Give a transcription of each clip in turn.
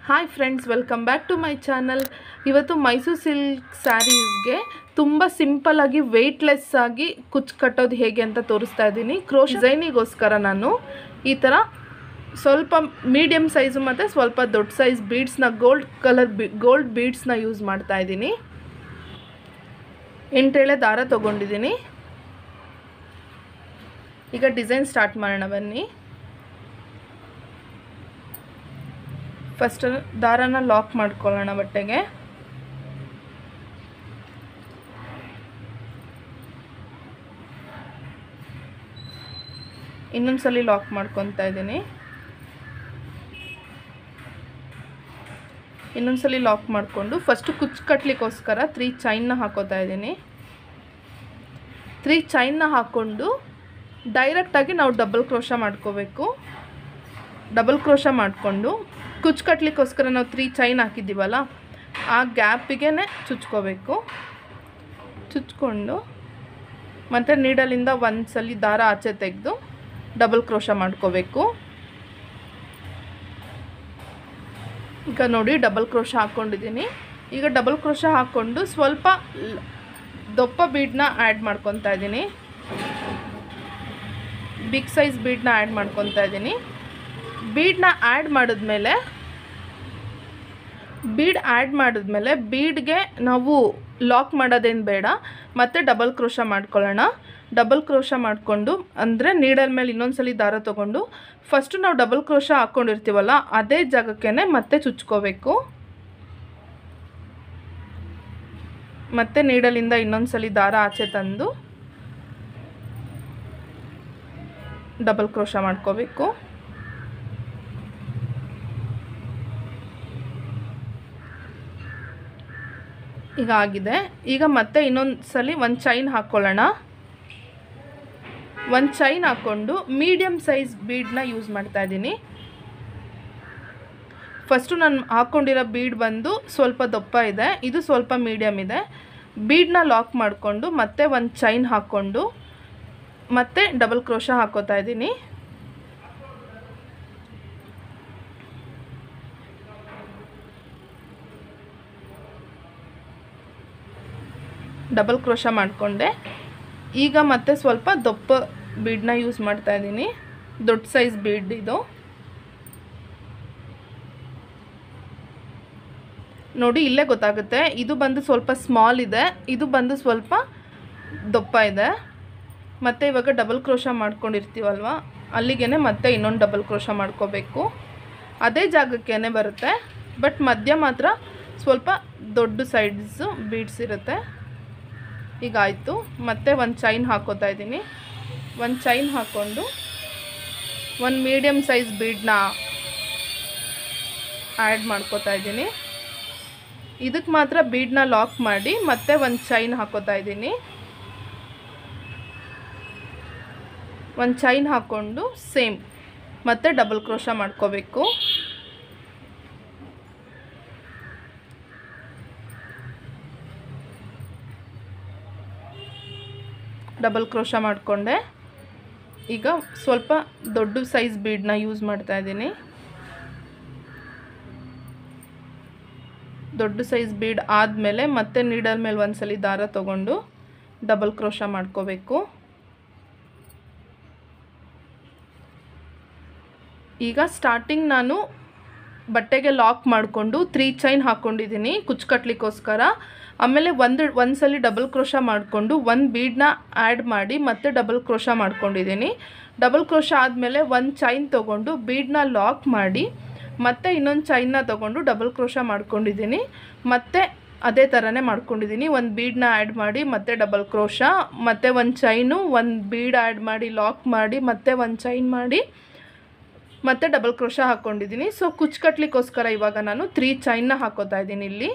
hi friends welcome back to my channel ಇವತ್ತು Mysuru silk ಸ್ಯಾರೀಸ್ಗೆ ತುಂಬ ಸಿಂಪಲ್ಲಾಗಿ ವೆಯ್ಟ್ಲೆಸ್ ಆಗಿ ಕುಚ್ಚು ಕಟ್ಟೋದು ಹೇಗೆ ಅಂತ ತೋರಿಸ್ತಾ ಇದ್ದೀನಿ ಕ್ರೋಶ್ ಡಿಸೈನಿಗೋಸ್ಕರ ನಾನು ಈ ಥರ ಸ್ವಲ್ಪ ಮೀಡಿಯಮ್ ಸೈಜು ಮತ್ತು ಸ್ವಲ್ಪ ದೊಡ್ಡ ಸೈಜ್ ಬೀಡ್ಸ್ನ ಗೋಲ್ಡ್ ಕಲರ್ ಬಿ ಗೋಲ್ಡ್ ಬೀಡ್ಸ್ನ ಯೂಸ್ ಮಾಡ್ತಾ ಇದ್ದೀನಿ ಎಂಟೇಳೆ ದಾರ ತೊಗೊಂಡಿದ್ದೀನಿ ಈಗ ಡಿಸೈನ್ ಸ್ಟಾರ್ಟ್ ಮಾಡೋಣ ಬನ್ನಿ ಫಸ್ಟ್ ದಾರಾನ ಲಾಕ್ ಮಾಡ್ಕೊಳ್ಳೋಣ ಬಟ್ಟೆಗೆ ಇನ್ನೊಂದ್ಸಲಿ ಲಾಕ್ ಮಾಡ್ಕೊತಾ ಇದ್ದೀನಿ ಇನ್ನೊಂದ್ಸಲಿ ಲಾಕ್ ಮಾಡಿಕೊಂಡು ಫಸ್ಟು ಕುಚ್ಚು ಕಟ್ಲಿಕ್ಕೋಸ್ಕರ ತ್ರೀ ಚೈನ್ನ ಹಾಕೋತಾ ಇದ್ದೀನಿ ತ್ರೀ ಚೈನ್ನ ಹಾಕ್ಕೊಂಡು ಡೈರೆಕ್ಟಾಗಿ ನಾವು ಡಬಲ್ ಕ್ರೋಶ ಮಾಡ್ಕೋಬೇಕು ಡಬಲ್ ಕ್ರೋಶ ಮಾಡಿಕೊಂಡು ಕುಚ್ಚು ಕಟ್ಲಿಕ್ಕೋಸ್ಕರ ನಾವು ತ್ರೀ ಚೈನ್ ಹಾಕಿದ್ದೀವಲ್ಲ ಆ ಗ್ಯಾಪಿಗೆ ಚುಚ್ಕೋಬೇಕು ಚುಚ್ಕೊಂಡು ಮತ್ತು ನೀಡಲಿಂದ ಒಂದು ಸಲ ದಾರ ಆಚೆ ತೆಗೆದು ಡಬಲ್ ಕ್ರೋಶ ಮಾಡ್ಕೋಬೇಕು ಈಗ ನೋಡಿ ಡಬಲ್ ಕ್ರೋಶ ಹಾಕ್ಕೊಂಡಿದ್ದೀನಿ ಈಗ ಡಬಲ್ ಕ್ರೋಶ ಹಾಕ್ಕೊಂಡು ಸ್ವಲ್ಪ ಲ್- ದಪ್ಪ ಬೀಡನ್ನ ಆ್ಯಡ್ ಮಾಡ್ಕೊತಾ ಇದ್ದೀನಿ ಬಿಗ್ ಸೈಜ್ ಬೀಡನ್ನ ಆ್ಯಡ್ ಮಾಡ್ಕೊತಾ ಇದ್ದೀನಿ ಬೀಡನ್ನ ಆ್ಯಡ್ ಮಾಡಿದ್ಮೇಲೆ ಬೀಡ್ ಆ್ಯಡ್ ಮಾಡಿದ್ಮೇಲೆ ಬೀಡ್ಗೆ ನಾವು ಲಾಕ್ ಮಾಡೋದೇನು ಬೇಡ ಮತ್ತು ಡಬಲ್ ಕ್ರೋಶ ಮಾಡ್ಕೊಳ್ಳೋಣ ಡಬಲ್ ಕ್ರೋಶ ಮಾಡಿಕೊಂಡು ಅಂದರೆ ನೀಡಲ್ ಮೇಲೆ ಇನ್ನೊಂದ್ಸಲಿ ದಾರ ತೊಗೊಂಡು ಫಸ್ಟು ನಾವು ಡಬಲ್ ಕ್ರೋಶ ಹಾಕ್ಕೊಂಡಿರ್ತೀವಲ್ಲ ಅದೇ ಜಾಗಕ್ಕೆ ಮತ್ತೆ ಚುಚ್ಕೋಬೇಕು ಮತ್ತು ನೀಡಲಿಂದ ಇನ್ನೊಂದ್ಸಲಿ ದಾರ ಆಚೆ ತಂದು ಡಬಲ್ ಕ್ರೋಶ ಮಾಡ್ಕೋಬೇಕು ಈಗ ಆಗಿದೆ ಈಗ ಮತ್ತೆ ಇನ್ನೊಂದು ಸಲ ಒಂದು ಚೈನ್ ಹಾಕ್ಕೊಳ್ಳೋಣ ಒಂದು ಚೈನ್ ಹಾಕ್ಕೊಂಡು ಮೀಡಿಯಮ್ ಸೈಜ್ ಬೀಡನ್ನ ಯೂಸ್ ಮಾಡ್ತಾ ಇದ್ದೀನಿ ಫಸ್ಟು ನಾನು ಹಾಕ್ಕೊಂಡಿರೋ ಬೀಡ್ ಬಂದು ಸ್ವಲ್ಪ ದಪ್ಪ ಇದೆ ಇದು ಸ್ವಲ್ಪ ಮೀಡಿಯಮ್ ಇದೆ ಬೀಡನ್ನ ಲಾಕ್ ಮಾಡಿಕೊಂಡು ಮತ್ತೆ ಒಂದು ಚೈನ್ ಹಾಕ್ಕೊಂಡು ಮತ್ತೆ ಡಬಲ್ ಕ್ರೋಶ ಹಾಕೋತಾ ಇದ್ದೀನಿ ಡಬಲ್ ಕ್ರೋಶ ಮಾಡಿಕೊಂಡೆ ಈಗ ಮತ್ತೆ ಸ್ವಲ್ಪ ದಪ್ಪ ಬೀಡನ್ನ ಯೂಸ್ ಮಾಡ್ತಾ ಇದ್ದೀನಿ ದೊಡ್ಡ ಸೈಜ್ ಬೀಡ್ ಇದು ನೋಡಿ ಇಲ್ಲೇ ಗೊತ್ತಾಗುತ್ತೆ ಇದು ಬಂದು ಸ್ವಲ್ಪ ಸ್ಮಾಲ್ ಇದೆ ಇದು ಬಂದು ಸ್ವಲ್ಪ ದಪ್ಪ ಇದೆ ಮತ್ತು ಇವಾಗ ಡಬಲ್ ಕ್ರೋಶ ಮಾಡ್ಕೊಂಡಿರ್ತೀವಲ್ವ ಅಲ್ಲಿಗೆ ಮತ್ತೆ ಇನ್ನೊಂದು ಡಬಲ್ ಕ್ರೋಶ ಮಾಡ್ಕೋಬೇಕು ಅದೇ ಜಾಗಕ್ಕೇ ಬರುತ್ತೆ ಬಟ್ ಮಧ್ಯ ಮಾತ್ರ ಸ್ವಲ್ಪ ದೊಡ್ಡ ಸೈಡ್ಸು ಬೀಡ್ಸ್ ಇರುತ್ತೆ ಈಗ ಆಯಿತು ಮತ್ತೆ ಒಂದು ಚೈನ್ ಹಾಕೋತಾ ಇದ್ದೀನಿ ಒಂದು ಚೈನ್ ಹಾಕ್ಕೊಂಡು ಒಂದು ಮೀಡಿಯಮ್ ಸೈಜ್ ಬೀಡನ್ನ ಆ್ಯಡ್ ಮಾಡ್ಕೋತಾ ಇದ್ದೀನಿ ಇದಕ್ಕೆ ಮಾತ್ರ ಬೀಡನ್ನ ಲಾಕ್ ಮಾಡಿ ಮತ್ತೆ ಒಂದು ಚೈನ್ ಹಾಕೋತಾ ಇದ್ದೀನಿ ಒಂದು ಚೈನ್ ಹಾಕ್ಕೊಂಡು ಸೇಮ್ ಮತ್ತೆ ಡಬಲ್ ಕ್ರೋಶ ಮಾಡ್ಕೋಬೇಕು ಡಬಲ್ ಕ್ರೋಶ ಮಾಡಿಕೊಂಡೆ ಈಗ ಸ್ವಲ್ಪ ದೊಡ್ಡ ಸೈಜ್ ಬೀಡನ್ನ ಯೂಸ್ ಮಾಡ್ತಾ ಇದ್ದೀನಿ ದೊಡ್ಡ ಸೈಜ್ ಬೀಡ್ ಆದಮೇಲೆ ಮತ್ತೆ ನೀಡಲ್ ಮೇಲೆ ಒಂದ್ಸಲಿ ದಾರ ತೊಗೊಂಡು ಡಬಲ್ ಕ್ರೋಶ ಮಾಡ್ಕೋಬೇಕು ಈಗ ಸ್ಟಾರ್ಟಿಂಗ್ ನಾನು ಬಟ್ಟೆಗೆ ಲಾಕ್ ಮಾಡಿಕೊಂಡು ತ್ರೀ ಚೈನ್ ಹಾಕ್ಕೊಂಡಿದ್ದೀನಿ ಕುಚ್ಚು ಕಟ್ಲಿಕ್ಕೋಸ್ಕರ ಆಮೇಲೆ ಒಂದು ಒಂದು ಸಲ ಡಬಲ್ ಕ್ರೋಶ ಮಾಡಿಕೊಂಡು ಒಂದು ಬೀಡನ್ನ ಆ್ಯಡ್ ಮಾಡಿ ಮತ್ತೆ ಡಬಲ್ ಕ್ರೋಶ ಮಾಡ್ಕೊಂಡಿದ್ದೀನಿ ಡಬಲ್ ಕ್ರೋಶ ಆದಮೇಲೆ ಒಂದು ಚೈನ್ ತೊಗೊಂಡು ಬೀಡನ್ನ ಲಾಕ್ ಮಾಡಿ ಮತ್ತೆ ಇನ್ನೊಂದು ಚೈನ್ನ ತೊಗೊಂಡು ಡಬಲ್ ಕ್ರೋಶ ಮಾಡ್ಕೊಂಡಿದ್ದೀನಿ ಮತ್ತೆ ಅದೇ ಥರನೇ ಮಾಡ್ಕೊಂಡಿದ್ದೀನಿ ಒಂದು ಬೀಡನ್ನ ಆ್ಯಡ್ ಮಾಡಿ ಮತ್ತೆ ಡಬಲ್ ಕ್ರೋಶ ಮತ್ತೆ ಒಂದು ಚೈನು ಒಂದು ಬೀಡ್ ಆ್ಯಡ್ ಮಾಡಿ ಲಾಕ್ ಮಾಡಿ ಮತ್ತೆ ಒಂದು ಚೈನ್ ಮಾಡಿ ಮತ್ತೆ ಡಬಲ್ ಕ್ರೋಶ ಹಾಕ್ಕೊಂಡಿದ್ದೀನಿ ಸೊ ಕುಚ್ಚು ಕಟ್ಲಿಕ್ಕೋಸ್ಕರ ಇವಾಗ ನಾನು ತ್ರೀ ಚೈನ್ನ ಹಾಕೋತಾ ಇದ್ದೀನಿ ಇಲ್ಲಿ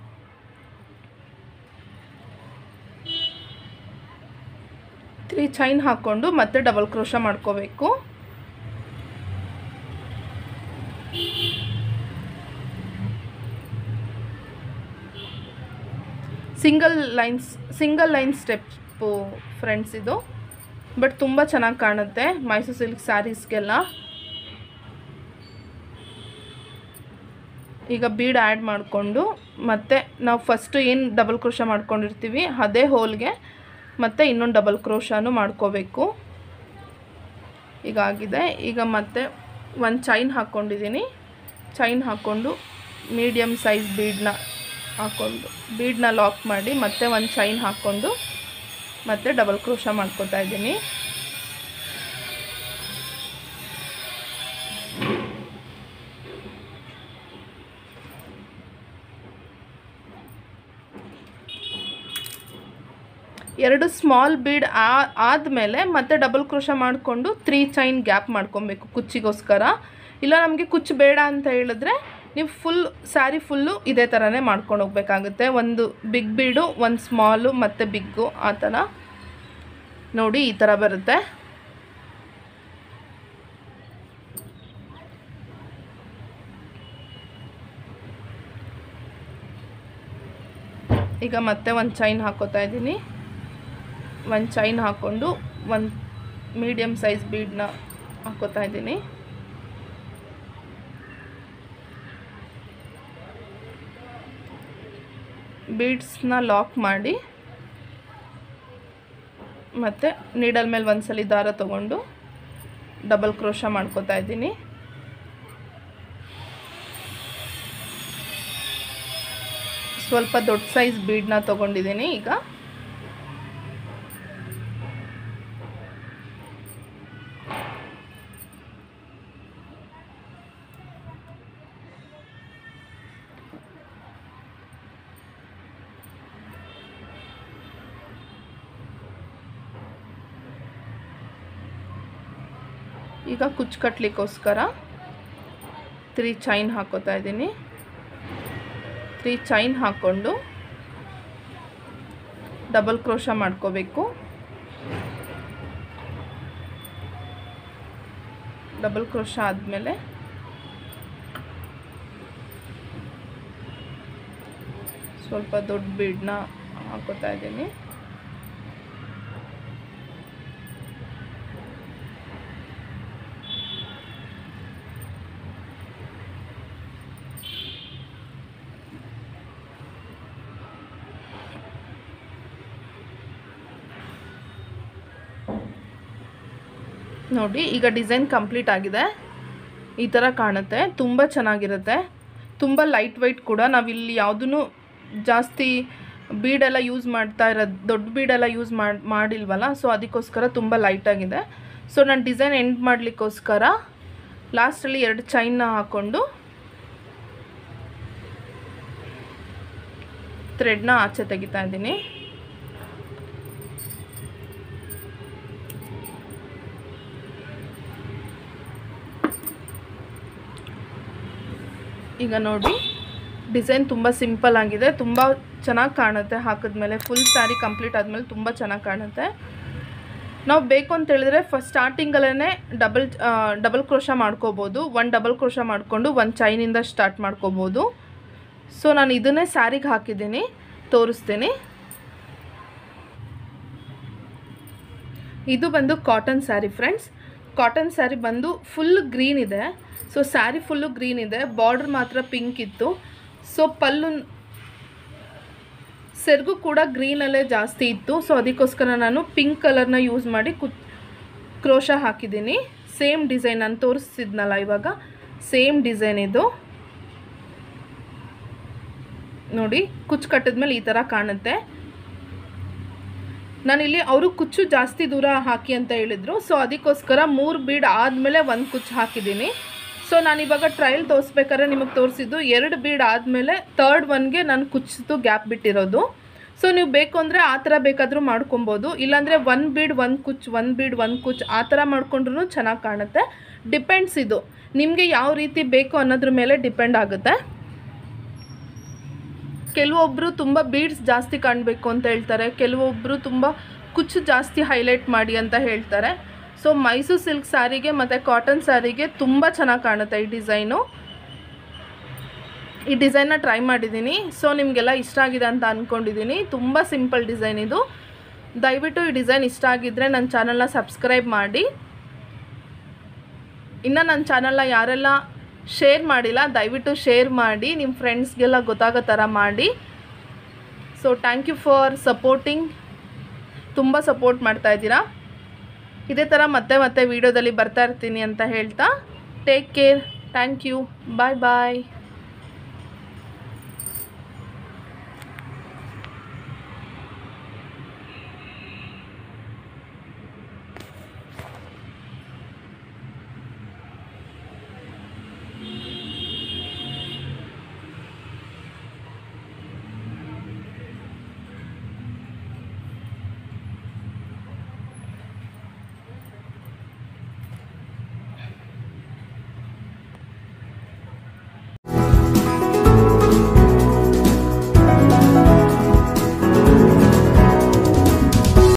ತ್ರೀ ಚೈನ್ ಹಾಕ್ಕೊಂಡು ಮತ್ತೆ ಡಬಲ್ ಕ್ರೋಶ ಮಾಡ್ಕೋಬೇಕು single lines single line step friends ಇದು ಬಟ್ ತುಂಬ ಚೆನ್ನಾಗಿ ಕಾಣುತ್ತೆ ಮೈಸೂರು ಸಿಲ್ಕ್ ಸ್ಯಾರೀಸ್ಗೆಲ್ಲ ಈಗ ಬೀಡ್ ಆ್ಯಡ್ ಮಾಡಿಕೊಂಡು ಮತ್ತೆ ನಾವು ಫಸ್ಟು ಏನು ಡಬಲ್ ಕ್ರೋಶ ಮಾಡ್ಕೊಂಡಿರ್ತೀವಿ ಅದೇ ಹೋಲ್ಗೆ ಮತ್ತೆ ಇನ್ನೊಂದು ಡಬಲ್ ಕ್ರೋಶನೂ ಮಾಡ್ಕೋಬೇಕು ಈಗ ಆಗಿದೆ ಈಗ ಮತ್ತೆ ಒಂದು ಚೈನ್ ಹಾಕ್ಕೊಂಡಿದ್ದೀನಿ ಚೈನ್ ಹಾಕ್ಕೊಂಡು ಮೀಡಿಯಮ್ ಸೈಜ್ ಬೀಡನ್ನ ಹಾಕ್ಕೊಂಡು ಬೀಡನ್ನ ಲಾಕ್ ಮಾಡಿ ಮತ್ತೆ ಒಂದು ಚೈನ್ ಹಾಕ್ಕೊಂಡು ಮತ್ತೆ ಡಬಲ್ ಕ್ರೋಶ ಮಾಡ್ಕೊತಾ ಇದ್ದೀನಿ ಎರಡು ಸ್ಮಾಲ್ ಬೀಡ್ ಆದಮೇಲೆ ಮತ್ತೆ ಡಬಲ್ ಕ್ರೋಶ ಮಾಡಿಕೊಂಡು ತ್ರೀ ಚೈನ್ ಗ್ಯಾಪ್ ಮಾಡ್ಕೊಬೇಕು ಕುಚ್ಚಿಗೋಸ್ಕರ ಇಲ್ಲ ನಮಗೆ ಕುಚ್ಚು ಬೇಡ ಅಂತ ಹೇಳಿದ್ರೆ ನೀವು ಫುಲ್ ಸ್ಯಾರಿ ಫುಲ್ಲು ಇದೇ ಥರನೇ ಮಾಡ್ಕೊಂಡು ಹೋಗ್ಬೇಕಾಗುತ್ತೆ ಒಂದು ಬಿಗ್ ಬೀಡು ಒಂದು ಸ್ಮಾಲು ಮತ್ತು ಬಿಗ್ಗು ಆ ಥರ ನೋಡಿ ಈ ಥರ ಬರುತ್ತೆ ಈಗ ಮತ್ತೆ ಒಂದು ಚೈನ್ ಹಾಕೋತಾ ಇದ್ದೀನಿ ಒಂದು ಚೈನ್ ಹಾಕ್ಕೊಂಡು ಒಂದು ಮೀಡಿಯಮ್ ಸೈಜ್ ಬೀಡನ್ನ ಹಾಕೋತಾ ಇದ್ದೀನಿ ಬೀಡ್ಸ್ನ ಲಾಕ್ ಮಾಡಿ ಮತ್ತು ನೀಡಲ್ ಮೇಲೆ ಒಂದ್ಸಲಿ ದಾರ ತಗೊಂಡು ಡಬಲ್ ಕ್ರೋಶ ಮಾಡ್ಕೋತಾ ಇದ್ದೀನಿ ಸ್ವಲ್ಪ ದೊಡ್ಡ ಸೈಜ್ ಬೀಡನ್ನ ತೊಗೊಂಡಿದ್ದೀನಿ ಈಗ ಈಗ ಕುಚ್ಚು ಕಟ್ಟಲಿಕ್ಕೋಸ್ಕರ ತ್ರೀ ಚೈನ್ ಹಾಕೋತಾ ಇದ್ದೀನಿ ತ್ರೀ ಚೈನ್ ಹಾಕ್ಕೊಂಡು ಡಬಲ್ ಕ್ರೋಶ ಮಾಡ್ಕೋಬೇಕು ಡಬಲ್ ಕ್ರೋಶ ಆದಮೇಲೆ ಸ್ವಲ್ಪ ದೊಡ್ಡ ಬೀಡನ್ನ ಹಾಕೋತಾ ಇದ್ದೀನಿ ನೋಡಿ ಈಗ ಡಿಸೈನ್ ಕಂಪ್ಲೀಟ್ ಆಗಿದೆ ಈ ಥರ ಕಾಣುತ್ತೆ ತುಂಬ ಚೆನ್ನಾಗಿರುತ್ತೆ ತುಂಬ ಲೈಟ್ ವೈಟ್ ಕೂಡ ನಾವಿಲ್ಲಿ ಯಾವುದೂ ಜಾಸ್ತಿ ಬೀಡೆಲ್ಲ ಯೂಸ್ ಮಾಡ್ತಾ ಇರೋದು ದೊಡ್ಡ ಬೀಡೆಲ್ಲ ಯೂಸ್ ಮಾಡಿ ಮಾಡಿಲ್ವಲ್ಲ ಸೊ ಅದಕ್ಕೋಸ್ಕರ ತುಂಬ ಲೈಟಾಗಿದೆ ಸೊ ನಾನು ಡಿಸೈನ್ ಎಂಡ್ ಮಾಡಲಿಕ್ಕೋಸ್ಕರ ಲಾಸ್ಟಲ್ಲಿ ಎರಡು ಚೈನ್ನ ಹಾಕ್ಕೊಂಡು ಥ್ರೆಡ್ನ ಆಚೆ ತೆಗಿತಾ ಇದ್ದೀನಿ ಈಗ ನೋಡಿ ಡಿಸೈನ್ ತುಂಬ ಸಿಂಪಲ್ ಆಗಿದೆ ತುಂಬ ಚೆನ್ನಾಗಿ ಕಾಣುತ್ತೆ ಹಾಕಿದ್ಮೇಲೆ ಫುಲ್ ಸ್ಯಾರಿ ಕಂಪ್ಲೀಟ್ ಆದಮೇಲೆ ತುಂಬ ಚೆನ್ನಾಗಿ ಕಾಣುತ್ತೆ ನಾವು ಬೇಕು ಅಂತ ಹೇಳಿದ್ರೆ ಫಸ್ಟ್ ಸ್ಟಾರ್ಟಿಂಗಲ್ಲೇ ಡಬಲ್ ಡಬಲ್ ಕ್ರೋಶ ಮಾಡ್ಕೋಬೋದು ಒಂದು ಡಬಲ್ ಕ್ರೋಶ ಮಾಡಿಕೊಂಡು ಒಂದು ಚೈನಿಂದ ಸ್ಟಾರ್ಟ್ ಮಾಡ್ಕೋಬೋದು ಸೊ ನಾನು ಇದನ್ನೇ ಸ್ಯಾರಿಗೆ ಹಾಕಿದ್ದೀನಿ ತೋರಿಸ್ತೀನಿ ಇದು ಬಂದು cotton sari friends cotton sari ಬಂದು ಫುಲ್ ಗ್ರೀನ್ ಇದೆ ಸೊ ಸ್ಯಾರಿ ಫುಲ್ಲು ಗ್ರೀನ್ ಇದೆ ಬಾರ್ಡ್ರ್ ಮಾತ್ರ ಪಿಂಕ್ ಇತ್ತು ಸೊ ಪಲ್ಲು ಸೆರಗು ಕೂಡ ಗ್ರೀನಲ್ಲೇ ಜಾಸ್ತಿ ಇತ್ತು ಸೊ ಅದಕ್ಕೋಸ್ಕರ ನಾನು ಪಿಂಕ್ ಕಲರ್ನ ಯೂಸ್ ಮಾಡಿ ಕು ಕ್ರೋಶ ಹಾಕಿದ್ದೀನಿ ಸೇಮ್ ಡಿಸೈನ್ ನಾನು ತೋರಿಸ್ತಿದ್ನಲ್ಲ ಇವಾಗ ಸೇಮ್ ಡಿಸೈನ್ ಇದು ನೋಡಿ ಕುಚ್ಚು ಕಟ್ಟಿದ್ಮೇಲೆ ಈ ಥರ ಕಾಣುತ್ತೆ ನಾನಿಲ್ಲಿ ಅವರು ಕುಚ್ಚು ಜಾಸ್ತಿ ದೂರ ಹಾಕಿ ಅಂತ ಹೇಳಿದರು ಸೊ ಅದಕ್ಕೋಸ್ಕರ ಮೂರು ಬೀಡ್ ಆದಮೇಲೆ ಒಂದು ಕುಚ್ಚು ಹಾಕಿದ್ದೀನಿ ಸೊ ನಾನಿವಾಗ ಟ್ರಯಲ್ ತೋರಿಸ್ಬೇಕಾದ್ರೆ ನಿಮಗೆ ತೋರಿಸಿದ್ದು ಎರಡು ಬೀಡ್ ಆದಮೇಲೆ ತರ್ಡ್ ಒನ್ಗೆ ನಾನು ಕುಚ್ಚಿದ್ದು ಗ್ಯಾಪ್ ಬಿಟ್ಟಿರೋದು ಸೊ ನೀವು ಬೇಕು ಅಂದರೆ ಆ ಥರ ಬೇಕಾದರೂ ಮಾಡ್ಕೊಬೋದು ಇಲ್ಲಾಂದರೆ ಒನ್ ಬೀಡ್ ಒಂದು ಕುಚ್ಚು ಒಂದು ಬೀಡ್ ಒಂದು ಕುಚ್ಚು ಆ ಥರ ಮಾಡ್ಕೊಂಡ್ರೂ ಚೆನ್ನಾಗಿ ಕಾಣುತ್ತೆ ಡಿಪೆಂಡ್ಸ್ ಇದು ನಿಮಗೆ ಯಾವ ರೀತಿ ಬೇಕು ಅನ್ನೋದ್ರ ಮೇಲೆ ಡಿಪೆಂಡ್ ಆಗುತ್ತೆ ಕೆಲವೊಬ್ಬರು ತುಂಬ ಬೀಡ್ಸ್ ಜಾಸ್ತಿ ಕಾಣಬೇಕು ಅಂತ ಹೇಳ್ತಾರೆ ಕೆಲವೊಬ್ಬರು ತುಂಬ ಕುಚ್ಚು ಜಾಸ್ತಿ ಹೈಲೈಟ್ ಮಾಡಿ ಅಂತ ಹೇಳ್ತಾರೆ ಸೊ ಮೈಸೂರು ಸಿಲ್ಕ್ ಸ್ಯಾರಿಗೆ ಮತ್ತು ಕಾಟನ್ ಸ್ಯಾರಿಗೆ ತುಂಬ ಚೆನ್ನಾಗಿ ಕಾಣುತ್ತೆ ಈ ಡಿಸೈನು ಈ ಡಿಸೈನ್ನ ಟ್ರೈ ಮಾಡಿದ್ದೀನಿ ಸೊ ನಿಮಗೆಲ್ಲ ಇಷ್ಟ ಆಗಿದೆ ಅಂತ ಅಂದ್ಕೊಂಡಿದ್ದೀನಿ ತುಂಬ ಸಿಂಪಲ್ ಡಿಸೈನ್ ಇದು ದಯವಿಟ್ಟು ಈ ಡಿಸೈನ್ ಇಷ್ಟ ಆಗಿದ್ದರೆ ನನ್ನ ಚಾನಲ್ನ ಸಬ್ಸ್ಕ್ರೈಬ್ ಮಾಡಿ ಇನ್ನು ನನ್ನ ಚಾನಲ್ನ ಯಾರೆಲ್ಲ ಶೇರ್ ಮಾಡಿಲ್ಲ ದಯವಿಟ್ಟು ಶೇರ್ ಮಾಡಿ ನಿಮ್ಮ ಫ್ರೆಂಡ್ಸ್ಗೆಲ್ಲ ಗೊತ್ತಾಗೋ ಥರ ಮಾಡಿ so thank you for supporting ತುಂಬ ಸಪೋರ್ಟ್ ಮಾಡ್ತಾ ಇದ್ದೀರಾ ಇದೇ ಥರ ಮತ್ತೆ ಮತ್ತೆ ವೀಡಿಯೋದಲ್ಲಿ ಬರ್ತಾ ಇರ್ತೀನಿ ಅಂತ ಹೇಳ್ತಾ take care thank you bye bye